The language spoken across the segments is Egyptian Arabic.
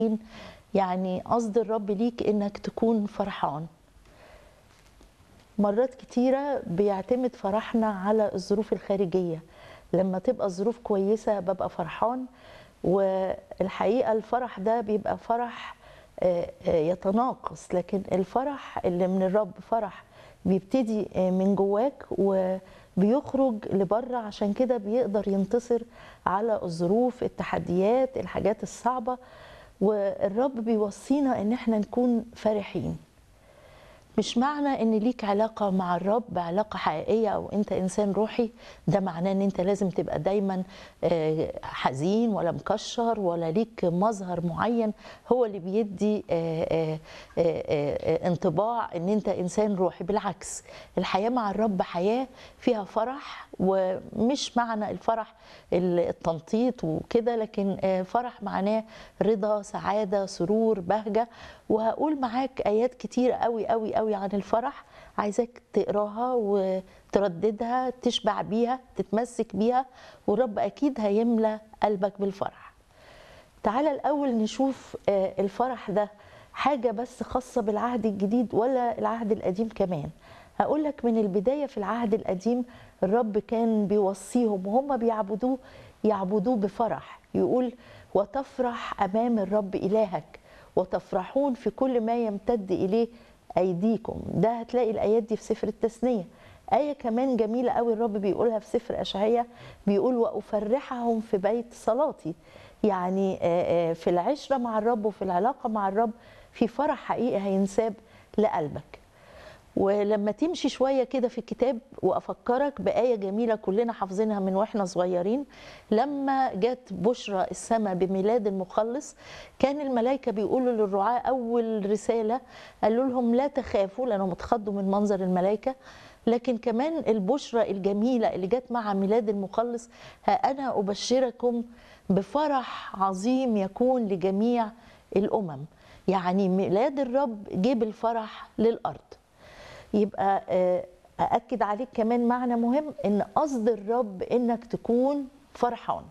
يعني قصد الرب ليك انك تكون فرحان مرات كتيرة بيعتمد فرحنا على الظروف الخارجية لما تبقى الظروف كويسة ببقى فرحان والحقيقة الفرح ده بيبقى فرح آه، آه، يتناقص لكن الفرح اللي من الرب فرح بيبتدي آه، من جواك وبيخرج لبره عشان كده بيقدر ينتصر على الظروف التحديات الحاجات الصعبة والرب بيوصينا ان احنا نكون فرحين مش معنى ان ليك علاقة مع الرب علاقة حقيقية او انت انسان روحي ده معناه ان انت لازم تبقى دايما آه، حزين ولا مكشر ولا ليك مظهر معين هو اللي بيدي آه، آه، آه، آه، انطباع ان انت انسان روحي بالعكس الحياة مع الرب حياة فيها فرح ومش معنى الفرح التنطيط وكده لكن آه، فرح معناه رضا سعادة سرور بهجة وهقول معاك آيات كتير قوي قوي قوي عن الفرح عايزاك تقراها وترددها تشبع بيها تتمسك بيها والرب أكيد هيملى قلبك بالفرح تعالى الأول نشوف آه، الفرح ده حاجة بس خاصة بالعهد الجديد ولا العهد القديم كمان هقول لك من البداية في العهد القديم الرب كان بيوصيهم وهم بيعبدوه يعبدوه بفرح يقول وتفرح أمام الرب إلهك وتفرحون في كل ما يمتد إليه أيديكم ده هتلاقي الآيات دي في سفر التثنية آية كمان جميلة قوي الرب بيقولها في سفر أشعية بيقول وأفرحهم في بيت صلاتي يعني آه، آه، في العشرة مع الرب وفي العلاقة مع الرب في فرح حقيقي هينساب لقلبك ولما تمشي شوية كده في الكتاب وأفكرك بآية جميلة كلنا حافظينها من وإحنا صغيرين لما جت بشرى السماء بميلاد المخلص كان الملائكة بيقولوا للرعاة أول رسالة قالوا لهم لا تخافوا لأنهم اتخضوا من منظر الملائكة لكن كمان البشرى الجميلة اللي جت مع ميلاد المخلص ها أنا أبشركم بفرح عظيم يكون لجميع الأمم يعني ميلاد الرب جيب الفرح للأرض يبقى آه، أأكد عليك كمان معنى مهم إن قصد الرب إنك تكون فرحان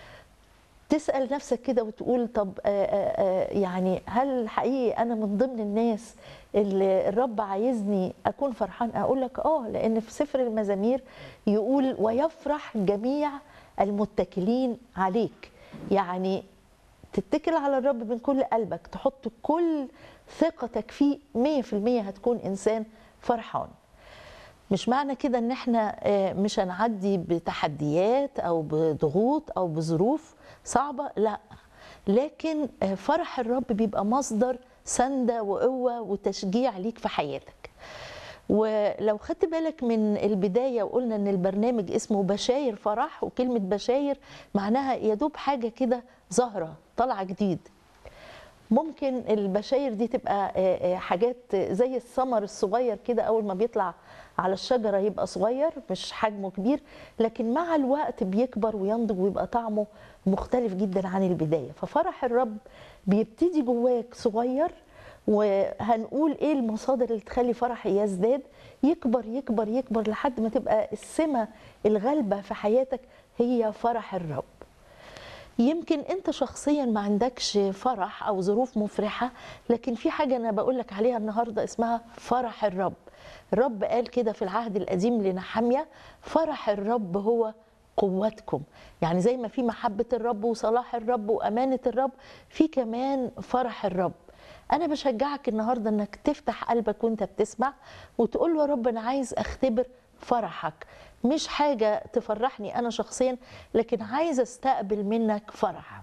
تسأل نفسك كده وتقول طب آه، آه، آه، يعني هل حقيقي أنا من ضمن الناس اللي الرب عايزني أكون فرحان أقول لك آه لأن في سفر المزامير يقول ويفرح جميع المتكلين عليك يعني تتكل على الرب من كل قلبك تحط كل ثقتك فيه 100% هتكون إنسان فرحان مش معنى كده ان احنا آه، مش هنعدي بتحديات او بضغوط او بظروف صعبه لا لكن آه، فرح الرب بيبقى مصدر سنده وقوه وتشجيع ليك في حياتك ولو خدت بالك من البدايه وقلنا ان البرنامج اسمه بشاير فرح وكلمه بشاير معناها يدوب حاجه كده ظاهره طالعه جديد ممكن البشاير دي تبقى آه، آه، حاجات زي الثمر الصغير كده اول ما بيطلع على الشجره يبقى صغير مش حجمه كبير لكن مع الوقت بيكبر وينضج ويبقى طعمه مختلف جدا عن البدايه ففرح الرب بيبتدي جواك صغير وهنقول ايه المصادر اللي تخلي فرح يزداد يكبر يكبر يكبر لحد ما تبقى السمه الغالبه في حياتك هي فرح الرب يمكن انت شخصيا ما عندكش فرح او ظروف مفرحه لكن في حاجه انا بقول لك عليها النهارده اسمها فرح الرب الرب قال كده في العهد القديم لنحمية فرح الرب هو قوتكم يعني زي ما في محبة الرب وصلاح الرب وأمانة الرب في كمان فرح الرب أنا بشجعك النهاردة أنك تفتح قلبك وأنت بتسمع وتقول له يا رب أنا عايز أختبر فرحك مش حاجة تفرحني أنا شخصيا لكن عايز أستقبل منك فرح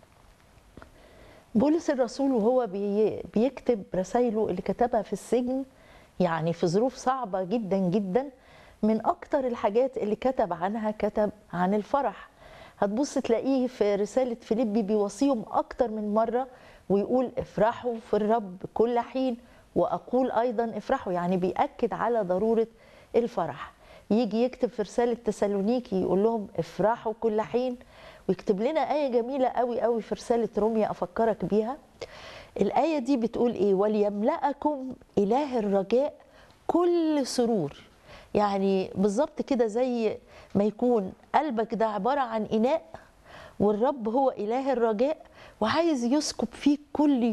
بولس الرسول وهو بي- بيكتب رسائله اللي كتبها في السجن يعني في ظروف صعبة جدا جدا من أكتر الحاجات اللي كتب عنها كتب عن الفرح هتبص تلاقيه في رسالة فيليبي بيوصيهم أكتر من مرة ويقول افرحوا في الرب كل حين وأقول أيضا افرحوا يعني بيأكد على ضرورة الفرح يجي يكتب في رسالة تسالونيكي يقول لهم افرحوا كل حين ويكتب لنا آية جميلة قوي قوي في رسالة روميا أفكرك بيها الآية دي بتقول إيه وليملأكم إله الرجاء كل سرور يعني بالظبط كده زي ما يكون قلبك ده عبارة عن إناء والرب هو اله الرجاء وعايز يسكب فيك كل